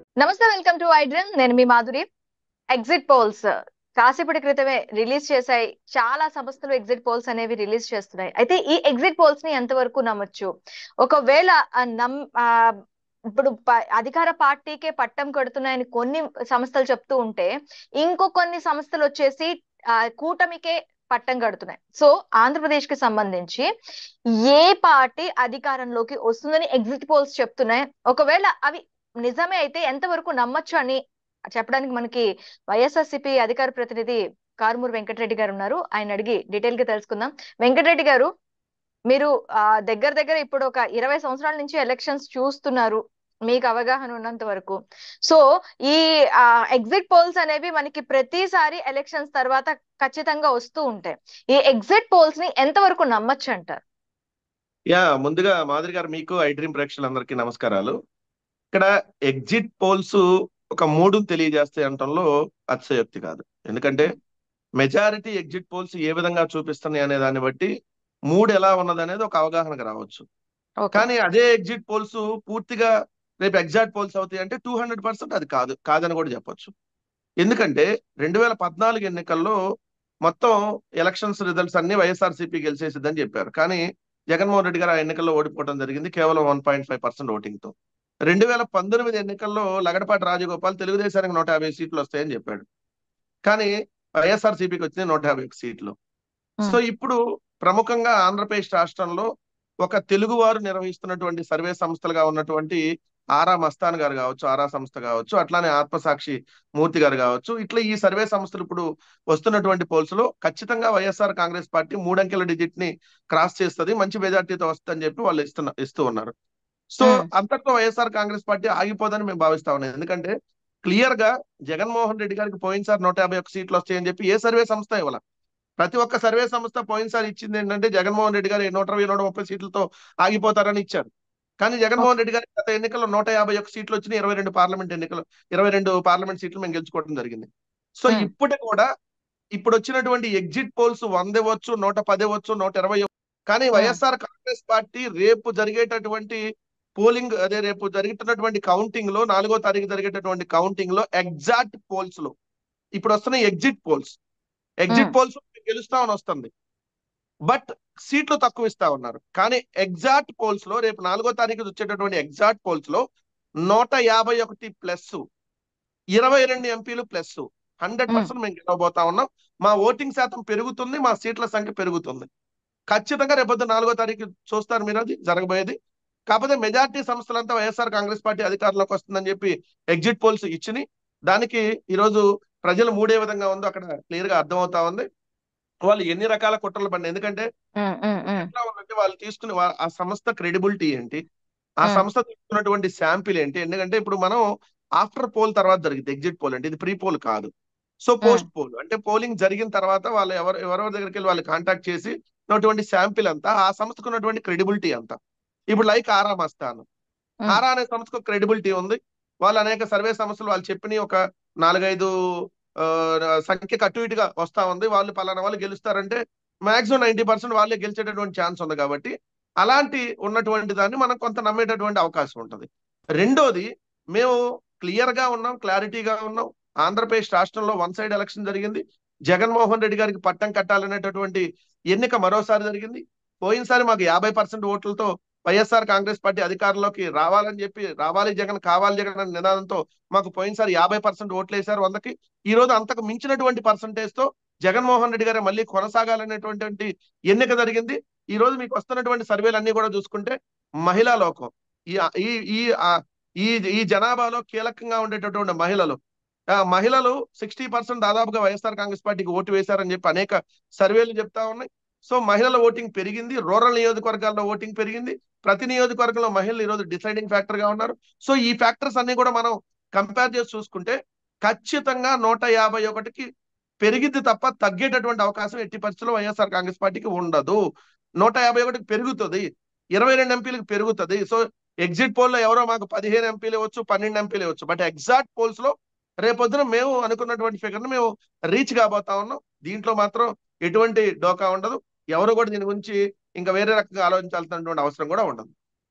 నమస్తే welcome to ఐడ్రన్ నేను మీ Madhuri exit polls కాసేపటి క్రితమే రిలీజ్ చేశాయి చాలా సంస్థలు ఎగ్జిట్ పోల్స్ అనేవి రిలీజ్ చేస్తున్నాయి అయితే ఈ ఎగ్జిట్ పోల్స్ ని ఎంతవరకు నమ్మొచ్చు ఒకవేళ ఆ నమ్ ఆ, ఇప్పుడు ప- అధికార పార్టీకే పట్టం కడుతున్నాయని కొన్ని సంస్థలు చెప్తూ ఉంటే ఇంకో కొన్ని సంస్థలు వచ్చేసి ఆ, కూటమికే పట్టం కడుతున్నాయి సో ఆంధ్రప్రదేశ్ కి సంబంధించి ఏ పార్టీ అధికారంలోకి వస్తుందని ఎగ్జిట్ పోల్స్ చెప్తున్నాయి ఒకవేళ అవి నిజమే అయితే ఎంతవరకు నమ్మొచ్చు అని చెప్పడానికి మనకి వైఎస్ఆర్సీపీ అధికార ప్రతినిధి కారుమూరి వెంకటరెడ్డి గారు ఉన్నారు ఆయన అడిగి డీటెయిల్ గా తెలుసుకుందాం వెంకటరెడ్డి గారు మీరు ఆ, దగ్గర దగ్గర ఇప్పుడు ఒక ఇరవై సంవత్సరాల నుంచి ఎలక్షన్స్ చూస్తున్నారు మీకు అవగాహన ఉన్నంత వరకు సో ఈ ఎగ్జిట్ పోల్స్ అనేవి మనకి ప్రతిసారి ఎలక్షన్స్ తర్వాత ఖచ్చితంగా వస్తూ ఉంటాయి ఈ ఎగ్జిట్ పోల్స్ ని ఎంతవరకు నమ్మొచ్చు అంటారు యా ముందుగా మాదిరి గారు మీకు ఐ డ్రీమ్ ప్రేక్షకులందరికీ నమస్కారాలు ఇక్కడ ఎగ్జిట్ పోల్స్ ఒక మూడు తెలియజేస్తాయి అనటంలో అతిశయోక్తి కాదు ఎందుకంటే మెజారిటీ ఎగ్జిట్ పోల్స్ ఏ విధంగా చూపిస్తున్నాయి అనే దాన్ని బట్టి మూడు ఎలా ఉన్నది అనేది ఒక అవగాహనకు రావచ్చు ఓకే కానీ అదే ఎగ్జిట్ పోల్స్ పూర్తిగా రేపు ఎగ్జాక్ట్ పోల్స్ అవుతాయి అంటే టూ హండ్రెడ్ పర్సెంట్ అది కాదు కాదని కూడా చెప్పొచ్చు ఎందుకంటే రెండు వేల పద్నాలుగు ఎన్నికల్లో మొత్తం ఎలక్షన్స్ రిజల్ట్స్ అన్ని వైఎస్ఆర్సీపీ గెలిచేసిద్దని చెప్పారు కానీ జగన్మోహన్ రెడ్డి గారు ఆ ఎన్నికల్లో ఓడిపోవడం జరిగింది కేవలం one point five percent voting తో రెండు వేల పంతొమ్మిది ఎన్నికల్లో లగడపాటి రాజగోపాల్ తెలుగుదేశానికి నూట యాభై సీట్లు వస్తాయని చెప్పాడు కానీ వైఎస్ఆర్సీపీకి వచ్చింది నూట యాభై ఒక సీట్లు సో ఇప్పుడు ప్రముఖంగా ఆంధ్రప్రదేశ్ రాష్ట్రంలో ఒక తెలుగువారు నిర్వహిస్తున్నటువంటి సర్వే సంస్థలుగా ఉన్నటువంటి ఆరా మస్తాన్ గారు కావచ్చు ఆరా సంస్థ కావచ్చు అట్లానే ఆత్మసాక్షి మూర్తి గారు కావచ్చు ఇట్లా ఈ సర్వే సంస్థలు ఇప్పుడు వస్తున్నటువంటి పోల్స్ లో ఖచ్చితంగా వైఎస్ఆర్ కాంగ్రెస్ పార్టీ మూడంకెల డిజిట్ ని క్రాస్ చేస్తుంది మంచి మెజార్టీతో వస్తుందని చెప్పి వాళ్ళు ఇస్తున్న ఇస్తూ ఉన్నారు సో మ్మ్. అంతట్లో వైఎస్ఆర్ కాంగ్రెస్ పార్టీ ఆగిపోదని మేము భావిస్తా ఉన్నాం ఎందుకంటే క్లియర్ గా జగన్మోహన్ రెడ్డి గారికి పోయినసారి నూట యాభై ఒక్క సీట్లు వస్తాయని చెప్పి ఏ సర్వే సంస్థ ఇవ్వాల ప్రతి ఒక్క సర్వే సంస్థ పోయినసారి ఇచ్చింది ఏంటంటే జగన్మోహన్ రెడ్డి గారు నూట ఇరవై నూట ముప్పై సీట్లతో ఆగిపోతారని ఇచ్చారు కానీ జగన్మోహన్ రెడ్డి గారి గత ఎన్నికల్లో నూట యాభై ఒక్క సీట్లు వచ్చినాయి ఇరవై రెండు పార్లమెంట్ ఎన్నికలు ఇరవై రెండు పార్లమెంట్ సీట్లు మేము గెలుచుకోవడం జరిగింది సో Hmm. ఇప్పుడు కూడా ఇప్పుడు వచ్చినటువంటి ఎగ్జిట్ పోల్స్ వంద ఇవ్వచ్చు నూట పది ఇవ్వచ్చు నూట ఇరవై ఇవ్వచ్చు. కానీ వైఎస్ఆర్ కాంగ్రెస్ పార్టీ రేపు జరిగేటటువంటి పోలింగ్ అదే రేపు జరుగుతున్నటువంటి కౌంటింగ్ లో నాలుగో తారీఖు జరిగేటటువంటి కౌంటింగ్ లో ఎగ్జాక్ట్ పోల్స్ లో ఇప్పుడు వస్తున్న exit polls exit Hmm. Polls గెలుస్తామని వస్తుంది బట్ సీట్లు తక్కువ ఇస్తా ఉన్నారు కానీ ఎగ్జాక్ట్ పోల్స్ లో రేపు నాలుగో తారీఖు వచ్చేటటువంటి ఎగ్జాక్ట్ పోల్స్ లో నూట యాభై ఒకటి ప్లస్ ఇరవై రెండు ఎంపీలు ప్లస్ హండ్రెడ్ పర్సెంట్ మేము గెలవబోతా ఉన్నాం మా ఓటింగ్ శాతం పెరుగుతుంది మా సీట్ల సంఖ్య పెరుగుతుంది ఖచ్చితంగా రేపొద్దు నాలుగో తారీఖు చూస్తారు మీరు అది జరగబోయేది కాకపోతే మెజార్టీ సంస్థలంతా వైఎస్ఆర్ కాంగ్రెస్ పార్టీ అధికారంలోకి వస్తుందని చెప్పి ఎగ్జిట్ పోల్స్ ఇచ్చినాయి దానికి ఈరోజు ప్రజలు మూడే విధంగా ఉందో అక్కడ క్లియర్ గా అర్థమవుతా ఉంది వాళ్ళు ఎన్ని రకాల కుట్రలు పడినాయి ఎందుకంటే ఉమ్, ఉమ్, ఉమ్. ఎట్లా ఉందంటే వాళ్ళు తీసుకునే వా- ఆ సంస్థ క్రెడిబిలిటీ ఏంటి ఆ Hmm. సంస్థ తీసుకున్నటువంటి శాంపిల్ ఏంటి ఎందుకంటే ఇప్పుడు మనం ఆఫ్టర్ పోల్ తర్వాత జరిగింది ఎగ్జిట్ పోల్ అంటే ఇది ప్రీ పోల్ కాదు సో పోస్ట్ పోల్ అంటే పోలింగ్ జరిగిన తర్వాత వాళ్ళు ఎవరు ఎవరెవరి దగ్గరికి వెళ్ళి వాళ్ళు కాంటాక్ట్ చేసి ఉన్నటువంటి శాంపిల్ అంతా ఆ సంస్థకు ఉన్నటువంటి క్రెడిబిలిటీ అంతా ఇప్పుడు లైక్ ఆరా మస్తాన్ Hmm. ఆరా అనే సంస్థకు క్రెడిబిలిటీ ఉంది వాళ్ళు అనేక సర్వే సంస్థలు వాళ్ళు చెప్పిన ఒక నాలుగైదు ఆ, సంఖ్యకు అటు ఇటుగా వస్తా ఉంది వాళ్ళు పలానా వాళ్ళు గెలుస్తారంటే మాక్సిమం నైన్టీ పర్సెంట్ వాళ్ళే గెలిచేటటువంటి ఛాన్స్ ఉంది కాబట్టి అలాంటి ఉన్నటువంటి దాన్ని మనం కొంత నమ్మేటటువంటి అవకాశం ఉంటుంది రెండోది మేము క్లియర్ గా ఉన్నాం క్లారిటీగా ఉన్నాం ఆంధ్రప్రదేశ్ రాష్ట్రంలో వన్ సైడ్ ఎలక్షన్ జరిగింది జగన్మోహన్ రెడ్డి గారికి పట్టం కట్టాలనేటటువంటి ఎన్నిక మరోసారి జరిగింది పోయినసారి మాకు యాభై పర్సెంట్ ఓట్లతో వైఎస్ఆర్ కాంగ్రెస్ పార్టీ అధికారంలోకి రావాలని చెప్పి రావాలి జగన్ కావాలి జగన్ అనే నినాదంతో మాకు పోయినసారి యాభై పర్సెంట్ ఓట్లు వేశారు వందకి ఈ రోజు అంతకు మించినటువంటి పర్సంటేజ్ తో జగన్మోహన్ రెడ్డి గారు మళ్ళీ కొనసాగాలనేటువంటి ఎన్నిక జరిగింది ఈ రోజు మీకు వస్తున్నటువంటి సర్వేలు అన్ని కూడా చూసుకుంటే మహిళా లోకం ఈ ఈ ఈ ఆ, ఈ ఈ జనాభాలో కీలకంగా ఉండేటటువంటి మహిళలు ఆ, మహిళలు సిక్స్టీ పర్సెంట్ దాదాపుగా వైఎస్ఆర్ కాంగ్రెస్ పార్టీకి ఓటు వేశారని చెప్పి అనేక సర్వేలు చెప్తా ఉన్నాయి సో మహిళల ఓటింగ్ పెరిగింది రూరల్ నియోజకవర్గాల్లో ఓటింగ్ పెరిగింది ప్రతి నియోజకవర్గంలో మహిళలు ఈ రోజు డిసైడింగ్ ఫ్యాక్టర్ గా ఉన్నారు సో ఈ ఫ్యాక్టర్స్ అన్ని కూడా మనం కంపేర్ చేసి చూసుకుంటే ఖచ్చితంగా నూట యాభై ఒకటికి పెరిగిద్ది తప్ప తగ్గేటటువంటి అవకాశం ఎట్టి పరిస్థితుల్లో వైఎస్ఆర్ కాంగ్రెస్ పార్టీకి ఉండదు నూట యాభై ఒకటికి పెరుగుతుంది ఇరవై రెండు ఎంపీలకు పెరుగుతుంది సో ఎగ్జిట్ పోల్ లో ఎవరో మాకు పదిహేను ఎంపీలు ఇవ్వచ్చు పన్నెండు ఎంపీలు ఇవ్వచ్చు బట్ ఎగ్జాక్ట్ పోల్స్ లో రేపొద్దున మేము అనుకున్నటువంటి ఫిగర్ ని మేము రీచ్ కాబోతా ఉన్నాం దీంట్లో మాత్రం ఎటువంటి డోకా ఉండదు ఎవరు కూడా దీని గురించి ఇంకా వేరే రకంగా ఆలోచించాల్సినటువంటి అవసరం కూడా ఉండదు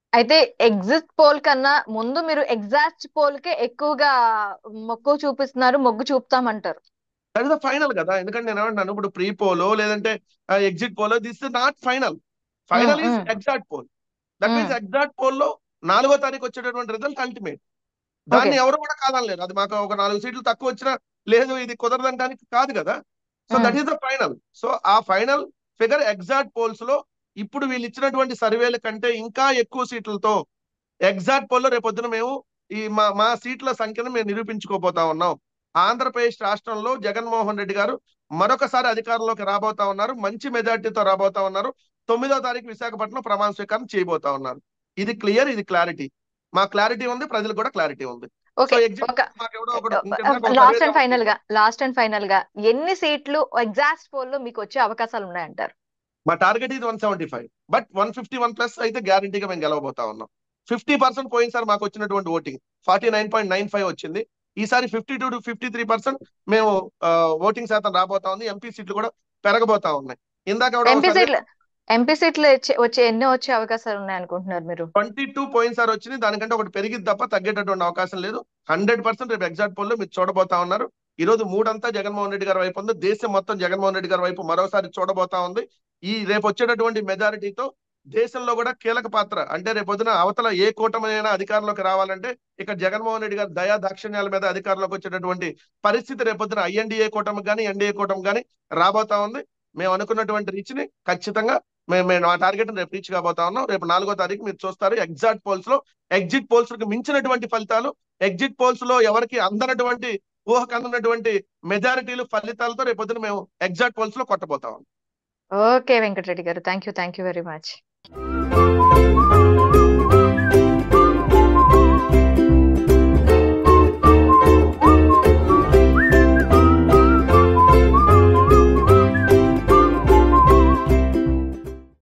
అయితే ఎగ్జిట్ పోల్ కన్నా ముందు మీరు ఎగ్జాక్ట్ పోల్ కే ఎక్కువగా మొక్కు చూపిస్తున్నారు మొగ్గు చూపుతామంటారు దట్ ఇస్ ద ఫైనల్ కదా ఎందుకంటే నేను ఏమంటున్నాను ఇప్పుడు ప్రీ పోలో లేదంటే ఎగ్జిట్ పోలో this is not final final is hmm. Exact poll that means hmm. Exact poll లో నాలుగో తారీఖు వచ్చేటటువంటి రిజల్ట్ అల్టిమేట్ దాన్ని ఓకే ఎవరు కూడా కాదనలేరు అది మాకు ఒక నాలుగు సీట్లు తక్కువ వచ్చినా లేదు ఇది కుదరదనడానికి కాదు కదా so hmm. That is the final so ఆ ఫైనల్ ఫిగర్ ఎగ్జాక్ట్ పోల్స్ లో ఇప్పుడు వీళ్ళు ఇచ్చినటువంటి సర్వేల కంటే ఇంకా ఎక్కువ సీట్లతో ఎగ్జాక్ట్ పోల్ లో రేపొద్దున మేము ఈ మా మా సీట్ల సంఖ్యను మేము నిరూపించుకోబోతా ఉన్నాం ఆంధ్రప్రదేశ్ రాష్ట్రంలో జగన్మోహన్ రెడ్డి గారు మరొకసారి అధికారంలోకి రాబోతా ఉన్నారు మంచి మెజార్టీతో రాబోతా ఉన్నారు తొమ్మిదో తారీఖు విశాఖపట్నం ప్రమాణ స్వీకారం చేయబోతా ఉన్నారు ఇది క్లియర్ ఇది క్లారిటీ మా క్లారిటీ ఉంది ప్రజలకు కూడా క్లారిటీ ఉంది సో ఓకే ఎగ్జిట్ ఒక మాకు ఎవడో ఒకడు ఇంకెందాక ఒక లాస్ట్ సర్వే అండ్ ఫైనల్ గా లాస్ట్ అండ్ ఫైనల్ గా ఎన్ని సీట్లు ఎగ్జాక్ట్ పోల్ లో మీకు వచ్చే అవకాశాలు ఉన్నాయంటారు మా టార్గెట్ ఇది one seventy five but one fifty one plus అయితే గ్యారంటీగా మేము గెలవబోతా ఉన్నాం ఫిఫ్టీ పర్సెంట్ పోయిన సార్ మాకు వచ్చినటువంటి voting forty nine point nine five వచ్చింది ఈసారి fifty two to fifty three percent మేము ఓటింగ్ శాతం రాబోతా ఉంది ఎంపీ సీట్లు కూడా పెరగబోతా ఉన్నాయి ఇందాక ఎవడో ఎంపీ సర్వే సీట్లు ఎంపీ సీట్లు వచ్చే వచ్చే ఎన్ని వచ్చే అవకాశాలు ఉన్నాయి అనుకుంటున్నారు మీరు ట్వంటీ టూ పోయింట్ సార్ వచ్చింది దానికంటే ఒకటి పెరిగిద్ది తప్ప తగ్గేటటువంటి అవకాశం లేదు హండ్రెడ్ పర్సెంట్ రేపు ఎగ్జాక్ట్ పోల్లో మీరు చూడబోతా ఉన్నారు ఈ రోజు మూడంతా జగన్మోహన్ రెడ్డి గారి వైపు ఉంది దేశం మొత్తం జగన్మోహన్ రెడ్డి గారి వైపు మరోసారి చూడబోతా ఉంది ఈ రేపు వచ్చేటటువంటి మెజారిటీతో దేశంలో కూడా కీలక పాత్ర అంటే రేపొద్దున అవతల ఏ కూటమైనా అధికారంలోకి రావాలంటే ఇక్కడ జగన్మోహన్ రెడ్డి గారి దయా దాక్షిణ్యాల మీద అధికారంలోకి వచ్చేటటువంటి పరిస్థితి రేపొద్దున ఐఎన్డీఏ కూటమి కానీ ఎన్డీఏ కూటమి కానీ రాబోతా ఉంది మేము అనుకున్నటువంటి రీచ్ ని ఖచ్చితంగా మేము మేము ఆ టార్గెట్ రేపు రీచ్ కాబోతా ఉన్నాం రేపు నాలుగో తారీఖు మీరు చూస్తారు ఎగ్జాక్ట్ పోల్స్ లో ఎగ్జిట్ పోల్స్ కి మించినటువంటి ఫలితాలు ఎగ్జిట్ పోల్స్ లో ఎవరికి అందనటువంటి ఊహకు అందనటువంటి మెజారిటీలు ఫలితాలతో రేపొద్దున మేము ఎగ్జాక్ట్ పోల్స్ లో కొట్టబోతా ఉన్నాం ఓకే వెంకటరెడ్డి గారు thank you thank you very much